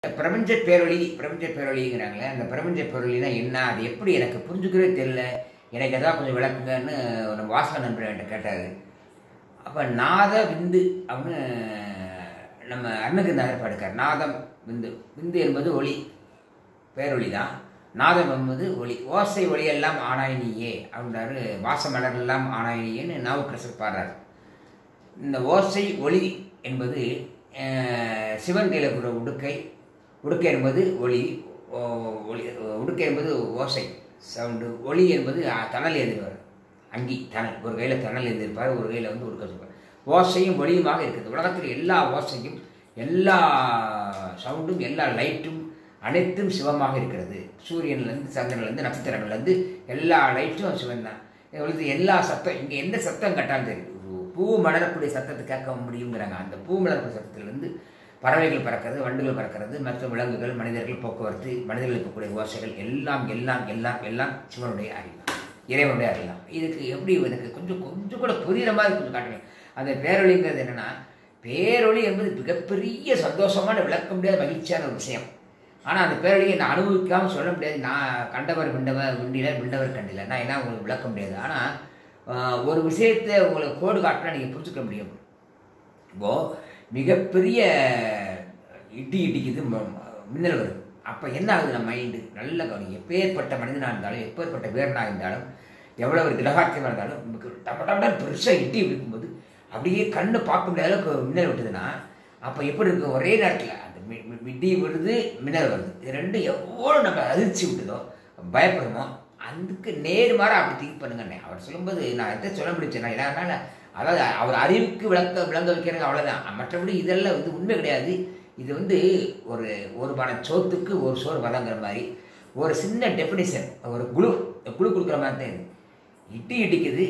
பிரபஞ்ச பேரொளி பிரபஞ்ச பேரொளிங்கிறாங்களே அந்த பிரபஞ்ச பேரொளினா என்ன அது எப்படி எனக்கு புரிஞ்சுக்கவே தெரியல எனக்கு எதாவது கொஞ்சம் விளக்குங்கன்னு ஒரு வாசக நண்பர் என்கிட்ட கேட்டார் அப்போ நாத விந்து அப்படின்னு நம்ம அருணகிரிநாதர் பாடுக்கார் நாதம் விந்து விந்து என்பது ஒளி பேரொளி தான் நாதம் என்பது ஒளி ஓசை ஒளியெல்லாம் ஆனாயினியே அப்படின்றாரு வாசமலர் எல்லாம் ஆனாயினியேன்னு நாவுக்கரசர் பாடுறார் இந்த ஓசை ஒளி என்பது அஹ், சிவன் கையில் இருக்கிற உடுக்கை உடுக்கை என்பது ஒளி ஓ- ஒளி உடுக்கை என்பது ஓசை சவுண்டு ஒளி என்பது அஹ், தணல் எழுதிவார் அங்கி தணல் ஒரு கையில் தணல் எழுதியிருப்பார் ஒரு கையில் வந்து உடுக்க சொல்வார் ஓசையும் ஒளியுமாக இருக்குது உலகத்தில் எல்லா ஓசையும் எல்லா சவுண்டும் எல்லா லைட்டும் அனைத்தும் சிவமாக இருக்கிறது சூரியன்லேருந்து சந்திரன்லேருந்து நட்சத்திரங்கள்லேருந்து எல்லா லைட்டும் சிவன் தான் இது எல்லா சத்தம் இங்கே எந்த சத்தம் கேட்டாலும் சரி ஒரு பூ மலரக்கூடிய சத்தத்தை கேட்க முடியுங்கிறாங்க அந்த பூ மலரக்கூடிய சத்தத்திலிருந்து பறவைகள் பறக்கிறது வண்டுகள் பறக்கிறது மற்ற விலங்குகள் மனிதர்கள் போக்குவரத்து மனிதர்கள் இருக்கக்கூடிய ஓசைகள் எல்லாம் எல்லாம் எல்லாம் எல்லாம் சிவனுடைய அறிவு இறைவனுடைய அறிவு தான் இதுக்கு எப்படி எனக்கு கொஞ்சம் கொஞ்சம் கூட புரியுற மாதிரி கொஞ்சம் காட்டுங்க அந்த பேரொழிங்கிறது என்னன்னா பேரொளி என்பது மிகப்பெரிய சந்தோஷமான விளக்க முடியாத மகிழ்ச்சியான ஒரு விஷயம் ஆனால் அந்த பேரொழியை நான் அனுபவிக்காமல் சொல்ல முடியாது நான் கண்டவர் விண்டவர் விண்டிலர் விண்டவர் கண்டில நான் என்ன உங்களுக்கு விளக்க முடியாது ஆனால் ஒரு விஷயத்தை உங்களுக்கு கோடு காட்டினா நீங்கள் புரிஞ்சுக்க முடியும் இப்போது மிகப்பெரிய இடி இடிக்குது ம- ம- மின்னல் வருது அப்போ என்ன ஆகுது நம்ம மைண்டு நல்ல கவனி எப்பேற்பட்ட மனிதனாக இருந்தாலும் எப்பேற்பட்ட வீரனாக இருந்தாலும் எவ்வளோ ஒரு திலகார்த்தியமாக இருந்தாலும் நமக்கு டப்ப டப்படன் பெருசாக இடி இருக்கும்போது அப்படியே கண்ணு பார்க்க முடியாத அளவுக்கு மின்னல் விட்டுதுன்னா அப்போ எப்படி இருக்கும் ஒரே நேரத்தில் அந்த மி- மி- இடி விடுது மின்னல் வருது இது ரெண்டும் எவ்வளோ நம்ம அதிர்ச்சி விட்டுதோ பயப்படுமோ அதுக்கு நேர்மாறாக அப்படி திங்க் பண்ணுங்கண்ணே அவர் சொல்லும்போது நான் எதை சொல்ல முடிச்சேன் நான் இதனால அதாவது அவர் அறிவுக்கு விளக்க விளங்க வைக்கிறாங்க அவ்வளோதான் மற்றபடி இதெல்லாம் வந்து உண்மை கிடையாது இது வந்து ஒரு ஒரு மன சோத்துக்கு ஒரு சோறு வதங்குற மாதிரி ஒரு சின்ன டெஃபினிஷன் ஒரு குழு குழு கொடுக்குற மாதிரி தான் இது இடி இடிக்குது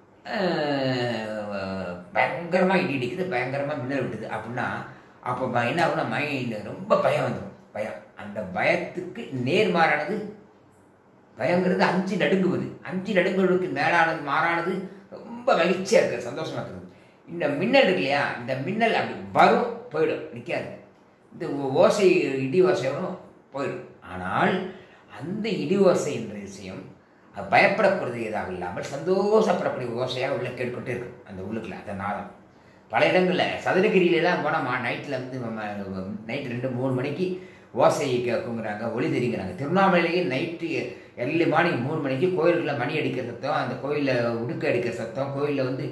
பயங்கரமாக இடி இடிக்குது பயங்கரமாக மின்னல் விட்டுது அப்படின்னா அப்போ ப- என்ன ஆகும்னா மைண்ட் ரொம்ப பயம் வந்துடும் பயம் அந்த பயத்துக்கு நேர்மாறானது பயங்கிறது அஞ்சு நடுங்குவது அஞ்சு நடுங்குவதற்கு மேலானது மாறானது ரொம்ப மகிழ்ச்சியாக இருக்குது சந்தோஷமாக இருக்குது இந்த மின்னல் இருக்கு இல்லையா இந்த மின்னல் அப்படி வரும் போயிடும் நிற்காது இந்த ஓ- ஓசை இடி ஓசை வரும் போயிடும் ஆனால் அந்த இடி ஓசை என்ற விஷயம் அது பயப்படக்கூடியதாக இல்லாமல் சந்தோஷப்படக்கூடிய ஓசையாக உள்ள கேட்டுக்கிட்டே இருக்கும் அந்த உள்ளுக்குள்ள அந்த நாதம் பல இடங்களில் சதுரகிரியிலலாம் போனால் மா நைட்டில் வந்து நைட்டு ரெண்டு மூணு மணிக்கு ஓசை கேட்குங்கிறாங்க ஒளி தெரியுங்கிறாங்க திருவண்ணாமலையிலேயே நைட்டு எர்லி மார்னிங் மூணு மணிக்கு கோயிலுக்குள்ள மணி அடிக்கிற சத்தம் அந்த கோயிலில் உடுக்கு அடிக்கிற சத்தம் கோயிலில் வந்து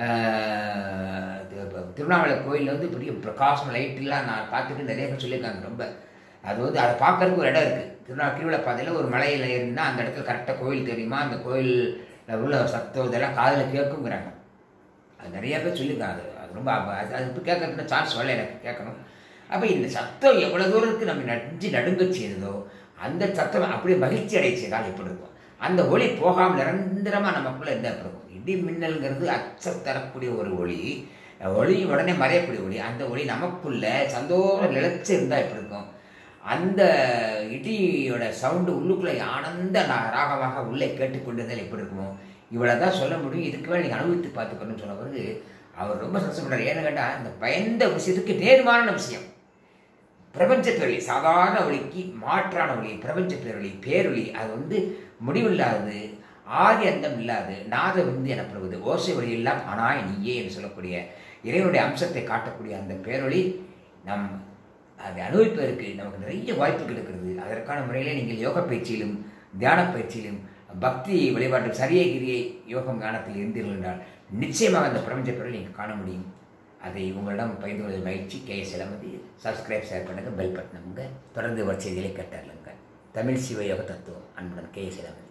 ஆஹ், தி- ப- திருவண்ணாமலை கோயிலில் வந்து பெரிய பிரகாசம் லைட்டெல்லாம் நான் பார்த்துட்டு நிறைய பேர் சொல்லியிருக்காங்க ரொம்ப அது வந்து அதை பார்க்கறதுக்கு ஒரு இடம் இருக்குது திருவண்ணாமலை கீழே பாதையில் ஒரு மலையில் ஏறினா அந்த இடத்துல கரெக்டாக கோயில் தெரியுமா அந்த கோயிலில் உள்ள சத்தம் இதெல்லாம் காதில் கேட்குங்கிறாங்க அது நிறைய பேர் சொல்லியிருக்காங்க அது அது ரொம்ப அப்ப அது அது இப்போ கேட்கறதுக்கு சான்ஸ் வரல எனக்கு கேட்கணும் அப்போ இந்த சத்தம் எவ்வளோ தூரத்துக்கு நம்ம நெஞ்சு நடுங்க செய்யுதோ அந்த சத்தம் அப்படியே மகிழ்ச்சி அடைய செய்தால் எப்படி இருக்கும் அந்த ஒளி போகாமல் நிரந்தரமாக நமக்குள்ளே இருந்தால் எப்படி இருக்கும் இடி மின்னல்ங்கிறது அச்சம் தரக்கூடிய ஒரு ஒளி ஒளி உடனே மறையக்கூடிய ஒளி அந்த ஒளி நமக்குள்ள சந்தோஷம் நிலைச்சு இருந்தால் எப்படி இருக்கும் அந்த இடியோட சவுண்டு உள்ளுக்குள்ளே ஆனந்த நா- ராகமாக உள்ளே கேட்டுக்கொண்டிருந்தால் எப்படி இருக்குமோ இவ்வளோ தான் சொல்ல முடியும் இதுக்கு மேலே நீங்கள் அனுபவித்து பார்த்துக்கணும்னு சொன்ன பிறகு அவர் ரொம்ப சந்தோஷப்படுறார் ஏன்னு கேட்டால் இந்த பயந்த விஷயத்துக்கு நேர்மாறான விஷயம் பிரபஞ்ச பேரொளி சாதாரண ஒளிக்கு மாற்றான ஒளி பிரபஞ்ச பேரொளி பேரொளி அது வந்து முடிவில்லாதது ஆதி அந்தம் இல்லாது நாத விந்து எனப்படுவது ஓசை ஒளி எல்லாம் ஆனாய் நீயே என்று சொல்லக்கூடிய இறைவனுடைய அம்சத்தை காட்டக்கூடிய அந்த பேரொளி நம் அதை அனுபவிப்பதற்கு நமக்கு நிறைய வாய்ப்புகள் இருக்கிறது அதற்கான முறையிலே நீங்கள் யோக பயிற்சியிலும் தியான பயிற்சியிலும் பக்தி வழிபாட்டு சரிய கிரியை யோகம் ஞானத்தில் இருந்தீர்கள் என்றால் நிச்சயமாக அந்த பிரபஞ்ச பேரொளி நீங்கள் காண முடியும் அதை உங்களிடம் பகிர்ந்து கொள்வது மகிழ்ச்சி K S Ilamathi subscribe share பண்ணுங்கள் பெல் பட்டனுங்க தொடர்ந்து ஒரு செய்திகளை கேட்டாருங்க தமிழ் சிவ யோக தத்துவம் அன்புடன் கே எஸ் இளமதி